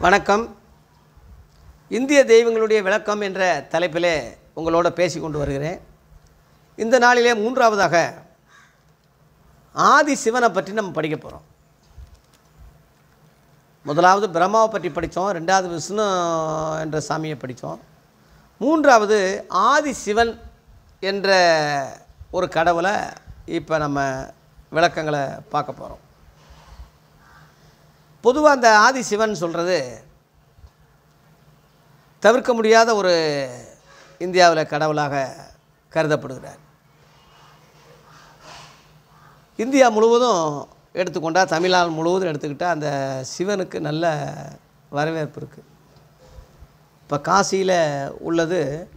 வணக்கம் இந்திய தெய்வங்களுடைய விளக்கம் என்ற தலைப்பிலே உங்களோட பேசி கொண்டு வருகிறேன் இந்த நாளிலே மூன்றாவதாக ஆதி சிவனை பற்றி நம்ம படிக்க போகிறோம் முதலாவது பிரம்மாவை பற்றி படித்தோம் ரெண்டாவது விஷ்ணு என்ற சாமியை படித்தோம் மூன்றாவது ஆதி சிவன் என்ற ஒரு கடவுளை இப்போ நம்ம விளக்கங்களை பார்க்க போகிறோம் பொதுவாக அந்த ஆதி சிவன் சொல்கிறது தவிர்க்க முடியாத ஒரு இந்தியாவில் கடவுளாக கருதப்படுகிறார் இந்தியா முழுவதும் எடுத்துக்கொண்டால் தமிழ்நாடு முழுவதும் எடுத்துக்கிட்டால் அந்த சிவனுக்கு நல்ல வரவேற்பு இருக்குது இப்போ காசியில் உள்ளது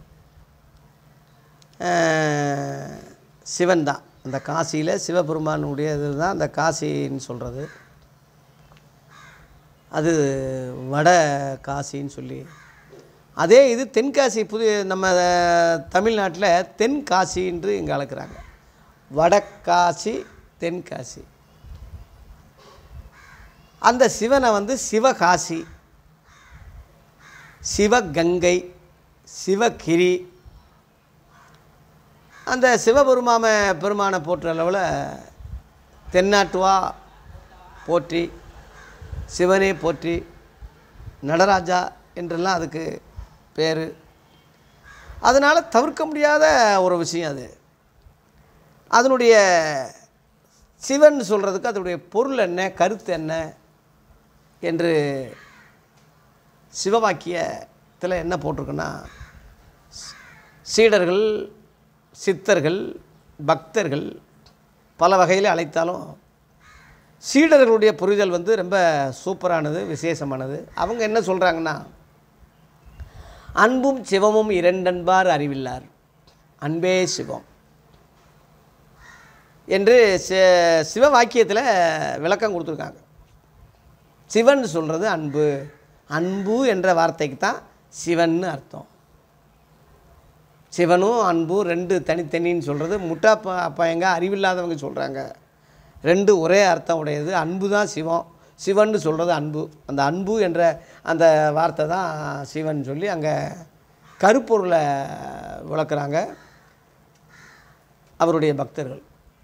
அஹ், சிவன் தான் அந்த காசியில் சிவபெருமானுடைய இது தான் அந்த காசின்னு சொல்கிறது அது வட காசின்னு சொல்லி அதே இது தென்காசி புது நம்ம தமிழ்நாட்டில் தென்காசி என்று இங்கே அழைக்கிறாங்க வடக்காசி தென்காசி அந்த சிவனை வந்து சிவகாசி சிவகங்கை சிவகிரி அந்த சிவபெருமாம பெருமானை போற்ற அளவில் தென்னாட்டுவா போற்றி சிவனே போற்றி நடராஜா என்றெல்லாம் அதுக்கு பேர் அதனால் தவிர்க்க முடியாத ஒரு விஷயம் அது அதனுடைய சிவன் சொல்கிறதுக்கு அதனுடைய பொருள் என்ன கருத்து என்ன என்று சிவவாக்கியத்தில் என்ன போட்டிருக்குன்னா சீடர்கள் சித்தர்கள் பக்தர்கள் பல வகையில் அழைத்தாலும் சீடர்களுடைய புரிதல் வந்து ரொம்ப சூப்பரானது விசேஷமானது அவங்க என்ன சொல்கிறாங்கன்னா அன்பும் சிவமும் இரண்டன்பார் அறிவில்லார் அன்பே சிவம் என்று சி- சிவ வாக்கியத்தில் விளக்கம் கொடுத்துருக்காங்க சிவன் சொல்கிறது அன்பு அன்பு என்ற வார்த்தைக்கு தான் சிவன்னு அர்த்தம் சிவனும் அன்பும் ரெண்டு தனித்தனின்னு சொல்கிறது முட்டா ப பையங்க அறிவில்லாதவங்க சொல்கிறாங்க ரெண்டு ஒரே அர்த்தம் உடையது அன்பு தான் சிவம் சிவன்னு சொல்கிறது அன்பு அந்த அன்பு என்ற அந்த வார்த்தை தான் சிவன் சொல்லி அங்கே கருப்பொருளை விளக்குறாங்க அவருடைய பக்தர்கள்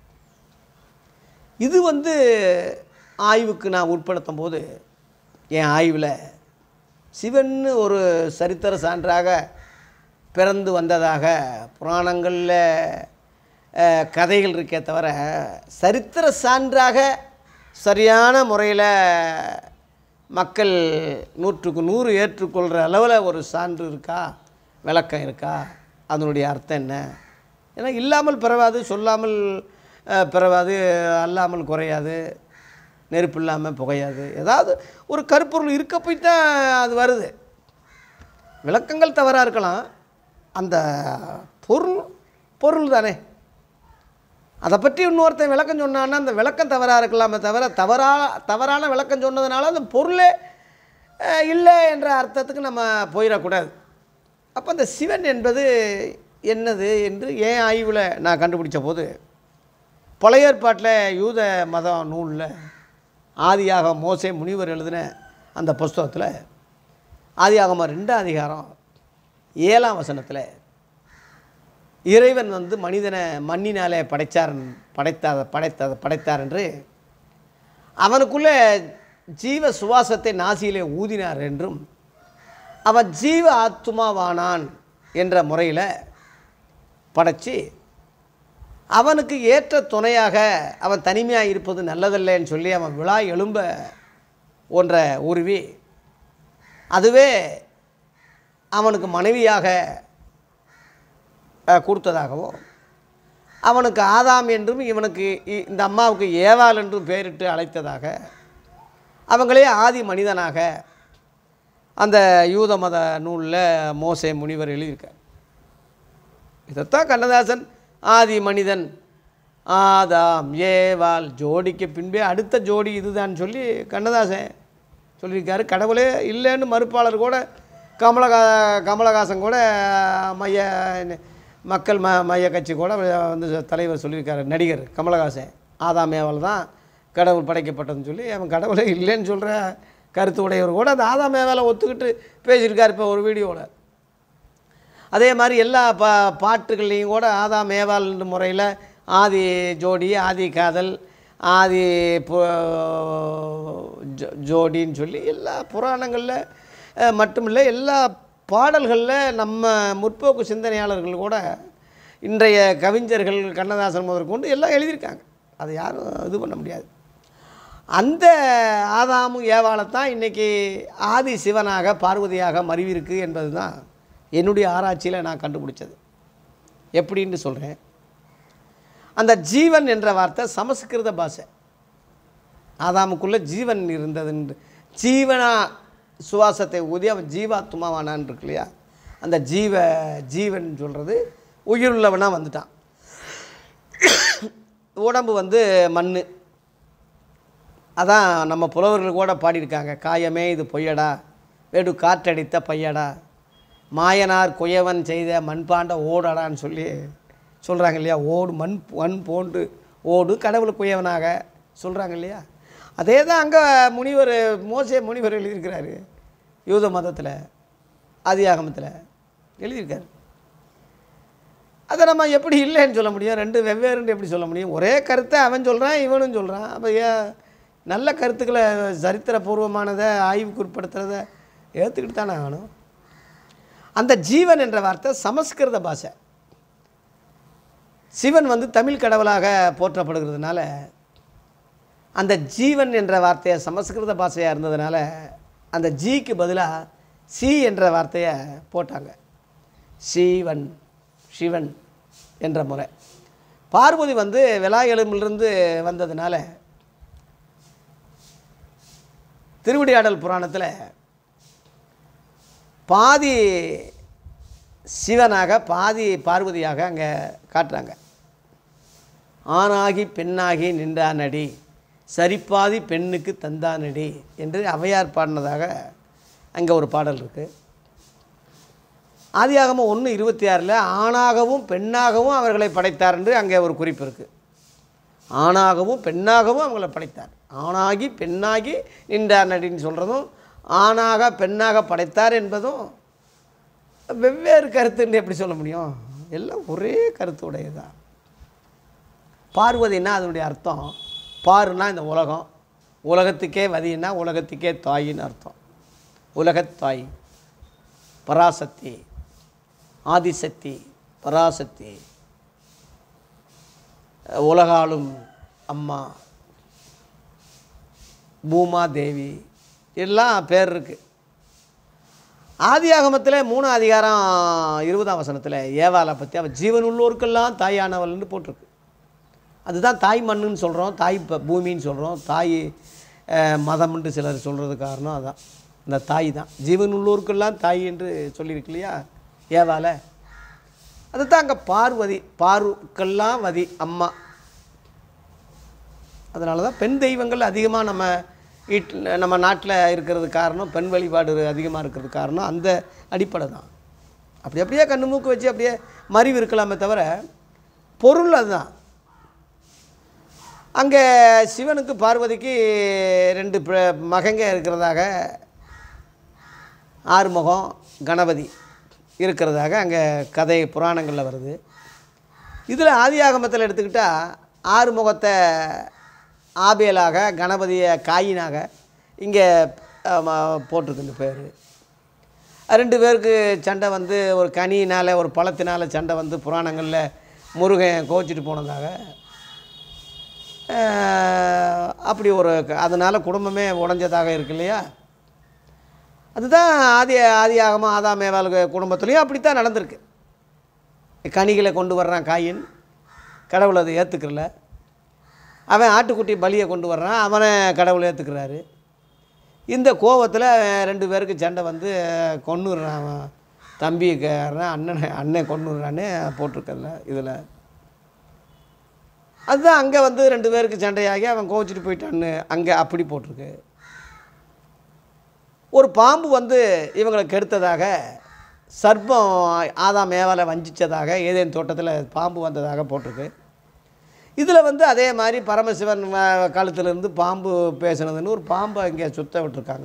இது வந்து ஆய்வுக்கு நான் உட்படுத்தும் போது என் ஆய்வில் சிவன்னு ஒரு சரித்திர சான்றாக பிறந்து வந்ததாக புராணங்களில் அஹ், கதைகள் இருக்கே தவிர சரித்திர சான்றாக சரியான முறையில் மக்கள் நூற்றுக்கு நூறு ஏற்றுக்கொள்கிற அளவில் ஒரு சான்று இருக்கா விளக்கம் இருக்கா அதனுடைய அர்த்தம் என்ன ஏன்னா இல்லாமல் பிறவாது சொல்லாமல் அஹ், பிறவாது அல்லாமல் குறையாது நெருப்பு இல்லாமல் புகையாது ஏதாவது ஒரு கருப்பொருள் இருக்க போய் தான் அது வருது விளக்கங்கள் தவறாக இருக்கலாம் அந்த பொருள் பொருள் தானே அதை பற்றி இன்னொருத்தன் விளக்கம் சொன்னான்னா அந்த விளக்கம் தவறாக இருக்கலாமே தவிர தவறா தவறான விளக்கம் சொன்னதுனால அந்த பொருளே அஹ், இல்லை என்ற அர்த்தத்துக்கு நம்ம போயிடக்கூடாது அப்போ அந்த சிவன் என்பது என்னது என்று ஏன் ஆய்வில் நான் கண்டுபிடிச்ச போது பழைய ஏற்பாட்டில் யூத மதம் நூலில் ஆதியாக மோசே முனிவர் எழுதின அந்த புஸ்தகத்தில் ஆதியாகமம் ரெண்டாம் அதிகாரம் ஏழாம் வசனத்தில் இறைவன் வந்து மனிதனை மண்ணினாலே படைச்சார் படைத்த படைத்த படைத்தார் என்று அவனுக்குள்ளே ஜீவ சுவாசத்தை நாசியிலே ஊதினார் என்றும் அவன் ஜீவ ஆத்துமாவானான் என்ற முறையில் படைச்சி அவனுக்கு ஏற்ற துணையாக அவன் தனிமையாக இருப்பது நல்லதல்லேன்னு சொல்லி அவன் விழா எழும்ப ஒன்ற உருவி அதுவே அவனுக்கு மனைவியாக அஹ், கொடுத்ததாகவும் அவனுக்கு ஆதாம் என்றும் இவனுக்கு இ- இந்த அம்மாவுக்கு ஏவாள் என்றும் பெயரிட்டு அழைத்ததாக அவங்களே ஆதி மனிதனாக அந்த யூத மத நூலில் மோசே முனிவர் எழுதியிருக்கார் இதைத்தான் கண்ணதாசன் ஆதி மனிதன் ஆதாம் ஏவாள் ஜோடிக்கு பின்பே அடுத்த ஜோடி இதுதான் சொல்லி கண்ணதாசன் சொல்லியிருக்காரு கடவுளே இல்லைன்னு மறுப்பாளர் கூட கமலஹா கமலஹாசன் கூட மைய மக்கள் ம மைய கட்சி கூட வந்து தலைவர் சொல்லியிருக்காரு நடிகர் கமலஹாசன் ஆதாம் ஏவாள் தான் கடவுள் படைக்கப்பட்டதுன்னு சொல்லி அவன் கடவுளே இல்லைன்னு சொல்கிற கருத்து உடையவர் கூட அந்த ஆதாம் மேலே ஒத்துக்கிட்டு பேசியிருக்கார் இப்போ ஒரு வீடியோவில் அதே மாதிரி எல்லா பா பாட்டுகள்லேயும் கூட ஆதாம் மேவாள் முறையில் ஆதி ஜோடி ஆதி காதல் ஆதி பு- ஜோ- ஜோடின்னு சொல்லி எல்லா புராணங்களில் அஹ், மட்டுமில்லை எல்லா பாடல்களில் நம்ம முற்போக்கு சிந்தனையாளர்கள் கூட இன்றைய கவிஞர்கள் கண்ணதாசன் முதற்கொண்டு எல்லாம் எழுதியிருக்காங்க அதை யாரும் இது பண்ண முடியாது அந்த ஆதாமும் ஏவாளைத்தான் இன்றைக்கி ஆதி சிவனாக பார்வதியாக மருவிருக்கு என்பது தான் என்னுடைய ஆராய்ச்சியில் நான் கண்டுபிடிச்சது எப்படின்னு சொல்கிறேன் அந்த ஜீவன் என்ற வார்த்தை சமஸ்கிருத பாஷை ஆதாமுக்குள்ளே ஜீவன் இருந்ததுன்னு ஜீவனா சுவாசத்தை ஊதி அவன் ஜீவாத்மாவானான் இருக்கு இல்லையா அந்த ஜீவ ஜீவன் சொல்கிறது உயிருள்ளவனாக வந்துட்டான் உடம்பு வந்து மண் அதான் நம்ம புலவர்கள் கூட பாடியிருக்காங்க காயமே இது பொய்யடா வெடு காற்றடித்த பையடா மாயனார் குயவன் செய்த மண்பாண்ட ஓடடான்னு சொல்லி சொல்கிறாங்க இல்லையா ஓடு மண் மண் போன்று ஓடு கடவுள் குயவனாக சொல்கிறாங்க இல்லையா அதே தான் அங்கே முனிவர் மோசே முனிவர் எழுதியிருக்கிறாரு யூத மதத்தில் ஆதியாகமத்தில் எழுதியிருக்காரு அதை நம்ம எப்படி இல்லைன்னு சொல்ல முடியும் ரெண்டு வெவ்வேறுன்னு எப்படி சொல்ல முடியும் ஒரே கருத்தை அவன் சொல்கிறான் இவனும் சொல்கிறான் அப்போ ஏன் நல்ல கருத்துக்களை சரித்திரபூர்வமானதை ஆய்வுக்கு உட்படுத்துறத ஏற்றுக்கிட்டு தானே ஆகணும் அந்த ஜீவன் என்ற வார்த்தை சமஸ்கிருத பாஷை சிவன் வந்து தமிழ் கடவுளாக போற்றப்படுகிறதுனால அந்த ஜீவன் என்ற வார்த்தையை சமஸ்கிருத பாஷையாக இருந்ததுனால அந்த ஜீக்கு பதிலாக சி என்ற வார்த்தையை போட்டாங்க சீவன் சிவன் என்ற முறை பார்வதி வந்து விலாயெலும்பிலிருந்து வந்ததுனால திருவிடையாடல் புராணத்தில் பாதி சிவனாக பாதி பார்வதியாக அங்கே காட்டுறாங்க ஆணாகி பெண்ணாகி நின்றானடி சரிப்பாதி பெண்ணுக்கு தந்தானடி என்று ஔவையார் பாடினதாக அங்கே ஒரு பாடல் இருக்குது ஆதியாகமம் ஒன்று இருபத்தி ஆறில் ஆணாகவும் பெண்ணாகவும் அவர்களை படைத்தார் என்று அங்கே ஒரு குறிப்பு இருக்குது ஆணாகவும் பெண்ணாகவும் அவங்கள படைத்தார் ஆணாகி பெண்ணாகி நின்றார் நடின்னு சொல்கிறதும் ஆணாக பெண்ணாக படைத்தார் என்பதும் வெவ்வேறு கருத்துன்னு எப்படி சொல்ல முடியும் எல்லாம் ஒரே கருத்து உடையதுதான் பார்வதினா அதனுடைய அர்த்தம் பாருன்னா இந்த உலகம் உலகத்துக்கே வதின்னா உலகத்துக்கே தாயின்னு அர்த்தம் உலகத்தாய் பராசக்தி ஆதிசக்தி பராசக்தி உலகாளும் அம்மா பூமா தேவி எல்லாம் பேர் இருக்குது ஆதியாகமத்தில் மூணு அதிகாரம் இருபதாம் வசனத்தில் ஏவாளை பற்றி அவள் ஜீவன் உள்ளோருக்கெல்லாம் தாயானவள்னு போட்டிருக்கு அதுதான் தாய் மண்ணுன்னு சொல்கிறோம் தாய் ப- பூமின்னு சொல்கிறோம் தாய் அஹ், மதம்ன்ட்டு சிலர் சொல்கிறது காரணம் அதான் இந்த தாய் தான் ஜீவன் உள்ளோருக்கெல்லாம் தாய் என்று சொல்லியிருக்கு இல்லையா ஏவால அதுதான் அங்கே பார்வதி பார்வுக்கெல்லாம் வதி அம்மா அதனால தான் பெண் தெய்வங்கள் அதிகமாக நம்ம வீட்டில் நம்ம நாட்டில் இருக்கிறது காரணம் பெண் வழிபாடு அதிகமாக இருக்கிறது காரணம் அந்த அடிப்படை தான் அப்படி அப்படியே கண்ணு மூக்கு வச்சு அப்படியே மறிவு இருக்கலாமே தவிர பொருள் அதுதான் அங்கே சிவனுக்கு பார்வதிக்கு ரெண்டு ப- மகங்க இருக்கிறதாக ஆறுமுகம் கணபதி இருக்கிறதாக அங்கே கதை புராணங்களில் வருது இதில் ஆதியாகமத்தில் எடுத்துக்கிட்டால் ஆறுமுகத்தை ஆபேலாக கணபதியை காயினாக இங்கே போட்டிருக்கு இந்த பேர் ரெண்டு பேருக்கு சண்டை வந்து ஒரு கனியினால் ஒரு பழத்தினால் சண்டை வந்து புராணங்களில் முருகன் கோச்சிட்டு போனதாக அஹ், அப்படி ஒரு அதனால் குடும்பமே உடஞ்சதாக இருக்கு இல்லையா அதுதான் ஆதி ஆதியாகமம் ஆதாமேவாள் குடும்பத்துலேயும் அப்படித்தான் நடந்திருக்கு கனிகளை கொண்டு வர்றான் காயின் கடவுள் அதை ஏற்றுக்கல அவன் ஆட்டுக்குட்டி பலியை கொண்டு வர்றான் அவனை கடவுள் ஏற்றுக்கிறாரு இந்த கோவத்தில் ரெண்டு பேருக்கு சண்டை வந்து கொன்னுடுறான் அவன் தம்பிக்காரன் அண்ணனை அண்ணன் கொன்னுடுறான்னு போட்டிருக்கல இதில் அதுதான் அங்கே வந்து ரெண்டு பேருக்கு சண்டையாகி அவன் கோவிச்சிட்டு போயிட்டான்னு அங்கே அப்படி போட்டிருக்கு ஒரு பாம்பு வந்து இவங்களை கெடுத்ததாக சர்ப்பம் ஆதாம் மேவால வஞ்சிச்சதாக ஏதேன் தோட்டத்தில் பாம்பு வந்ததாக போட்டிருக்கு இதில் வந்து அதே மாதிரி பரமசிவன் வ- கழுத்திலிருந்து பாம்பு பேசுனதுன்னு ஒரு பாம்பை இங்கே சுத்த விட்டுருக்காங்க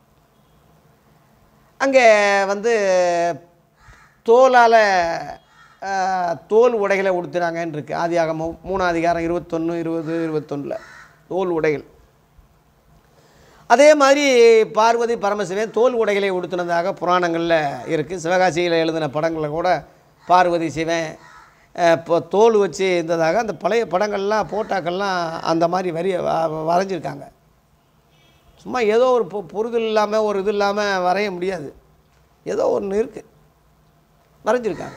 அங்கே வந்து தோலால் தோல் உடைகளை உடுத்துறாங்கன்னு இருக்குது ஆதியாகமம் மூணாம் அதிகாரம் இருபத்தொன்று இருபது இருபத்தொன்னில் தோல் உடைகள் அதே மாதிரி பார்வதி பரமசிவன் தோல் உடைகளை உடுத்தினதாக புராணங்களில் இருக்குது சிவகாசியில் எழுதின படங்களில் கூட பார்வதி சிவன் அஹ், இப்போ தோல் வச்சு இருந்ததாக அந்த பழைய படங்கள்லாம் போட்டாக்கள்லாம் அந்த மாதிரி வரி வ- வரைஞ்சிருக்காங்க சும்மா ஏதோ ஒரு பொ- பொருள் இல்லாமல் ஒரு இது இல்லாமல் வரைய முடியாது ஏதோ ஒன்று இருக்குது வரைஞ்சிருக்காங்க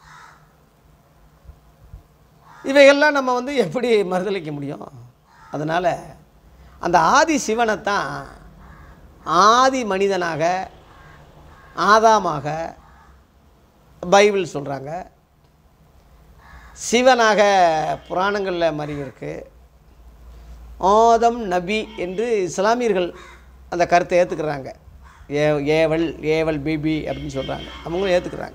இவைகள்லாம் நம்ம வந்து எப்படி மறுதளிக்க முடியும் அதனால் அந்த ஆதி சிவனைத்தான் ஆதி மனிதனாக ஆதாமாக பைபிள் சொல்கிறாங்க சிவனாக புராணங்களில் மாதிரி இருக்குது ஆதம் நபி என்று இஸ்லாமியர்கள் அந்த கருத்தை ஏற்றுக்கிறாங்க ஏ ஏவல் ஏவல் பிபி அப்படின்னு சொல்கிறாங்க அவங்களும் ஏற்றுக்கிறாங்க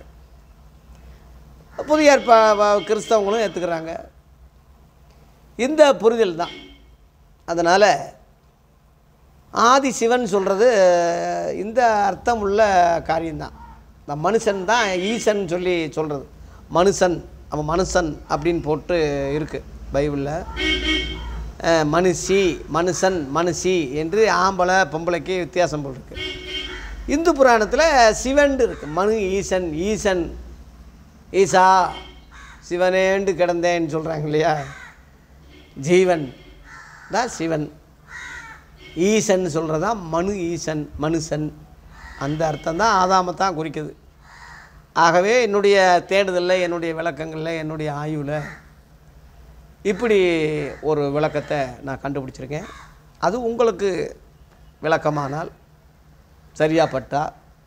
புதிய ஏற்ப வ- கிறிஸ்தவங்களும் ஏற்றுக்கிறாங்க இந்த புரிதல் தான் அதனால் ஆதி சிவன் சொல்கிறது இந்த அர்த்தம் உள்ள காரியம்தான் இந்த மனுஷன் தான் ஈசன் சொல்லி சொல்கிறது மனுஷன் அவன் மனுஷன் அப்படின்னு போட்டு இருக்குது பைபிளில் அஹ், மனுஷி மனுஷன் மனுஷி என்று ஆம்பளை பொம்பளைக்கு வித்தியாசம் போல் இருக்கு இந்து புராணத்தில் சிவன் இருக்கு மனு ஈசன் ஈசன் ஈசா சிவனேண்டு கிடந்தேன்னு சொல்கிறாங்க இல்லையா ஜீவன் தான் சிவன் ஈசன் சொல்கிறதா மனு ஈசன் மனுஷன் அந்த அர்த்தம் தான் ஆதாமத்தான் குறிக்குது ஆகவே என்னுடைய தேடுதலில் என்னுடைய விளக்கங்களில் என்னுடைய ஆய்வில் இப்படி ஒரு விளக்கத்தை நான் கண்டுபிடிச்சிருக்கேன் அது உங்களுக்கு விளக்கமானால் சரியா பட்டா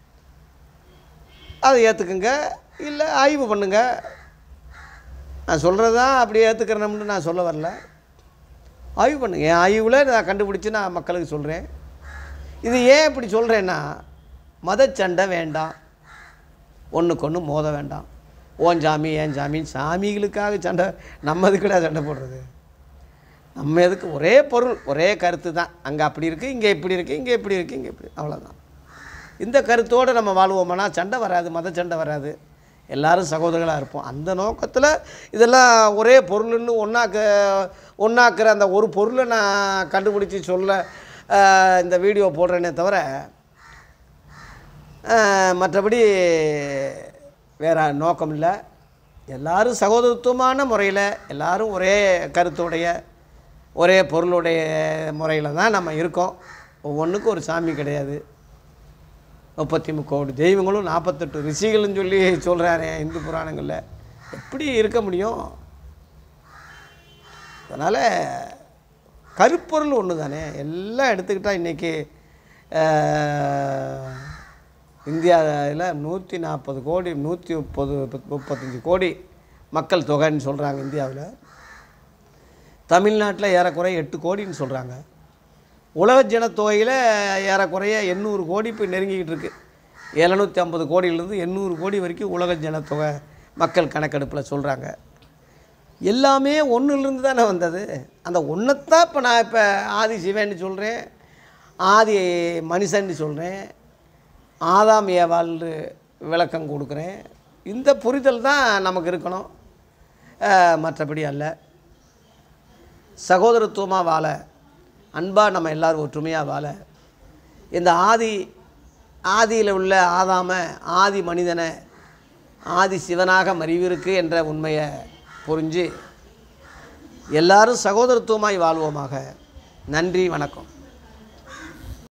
அதை ஏற்றுக்குங்க இல்லை ஆய்வு பண்ணுங்க நான் சொல்கிறது தான் அப்படி ஏற்றுக்கிறணும்னு நான் சொல்ல வரல ஆய்வு பண்ணுங்க என் ஆய்வில் நான் கண்டுபிடிச்சி நான் மக்களுக்கு சொல்கிறேன் இது ஏன் இப்படி சொல்கிறேன்னா மதச்சண்டை வேண்டாம் ஒன்றுக்கு ஒன்று மோத வேண்டாம் ஓன் சாமி ஏன் சாமி சாமிகளுக்காக சண்டை நம்ம எதுக்குடா சண்டை போடுறது நம்ம எதுக்கு ஒரே பொருள் ஒரே கருத்து தான் அங்கே அப்படி இருக்குது இங்கே இப்படி இருக்குது இங்கே இப்படி இருக்குது இங்கே இப்படி அவ்வளோதான் இந்த கருத்தோடு நம்ம வாழ்வோம்னா சண்டை வராது மத சண்டை வராது எல்லாரும் சகோதரர்களாக இருப்போம் அந்த நோக்கத்தில் இதெல்லாம் ஒரே பொருள்னு ஒன்றாக்க ஒன்றாக்குற அந்த ஒரு பொருளை நான் கண்டுபிடிச்சி சொல்ல ஆஹ், இந்த வீடியோ போடுறேனே தவிர ஆஹ், மற்றபடி வேறு நோக்கம் இல்லை எல்லாரும் சகோதரத்துவமான முறையில் எல்லாரும் ஒரே கருத்துடைய ஒரே பொருளுடைய முறையில் தான் நம்ம இருக்கோம் ஒவ்வொன்றுக்கும் ஒரு சாமி கிடையாது முப்பத்தி முக்கோடி தெய்வங்களும் நாற்பத்தெட்டு ரிஷிகள்னு சொல்லி சொல்கிறாரே இந்து புராணங்களில் எப்படி இருக்க முடியும் அதனால் கருப்பொருள் ஒன்று தானே எல்லாம் எடுத்துக்கிட்டால் இன்றைக்கி இந்தியாவில் நூற்றி நாற்பது கோடி நூற்றி முப்பது முப்பத்தஞ்சு கோடி மக்கள் தொகைன்னு சொல்கிறாங்க இந்தியாவில் தமிழ்நாட்டில் ஏறக்குறைய எட்டு கோடின்னு சொல்கிறாங்க உலக ஜனத்தொகையில் ஏறக்குறைய எண்ணூறு கோடி இப்போ நெருங்கிக்கிட்டு இருக்கு எழுநூற்றி ஐம்பது கோடியிலேருந்து எண்ணூறு கோடி வரைக்கும் உலக ஜனத்தொகை மக்கள் கணக்கெடுப்பில் சொல்கிறாங்க எல்லாமே ஒன்றுலேருந்து தானே வந்தது அந்த ஒன்றைத்தான் இப்போ நான் இப்போ ஆதி சிவன்னு சொல்கிறேன் ஆதி மனுஷன்னு சொல்கிறேன் ஆதாம் ஏவாள்னு விளக்கம் கொடுக்குறேன் இந்த புரிதல் தான் நமக்கு இருக்கணும் அஹ், மற்றபடி அல்ல சகோதரத்துவமாக வாழ அன்பாக நம்ம எல்லாரும் ஒற்றுமையாக வாழ இந்த ஆதி ஆதியில் உள்ள ஆதாம ஆதி மனிதனை ஆதி சிவனாக மறிவிருக்கு என்ற உண்மையை புரிஞ்சு எல்லாரும் சகோதரத்துவமாய் வாழ்வோமாக நன்றி வணக்கம்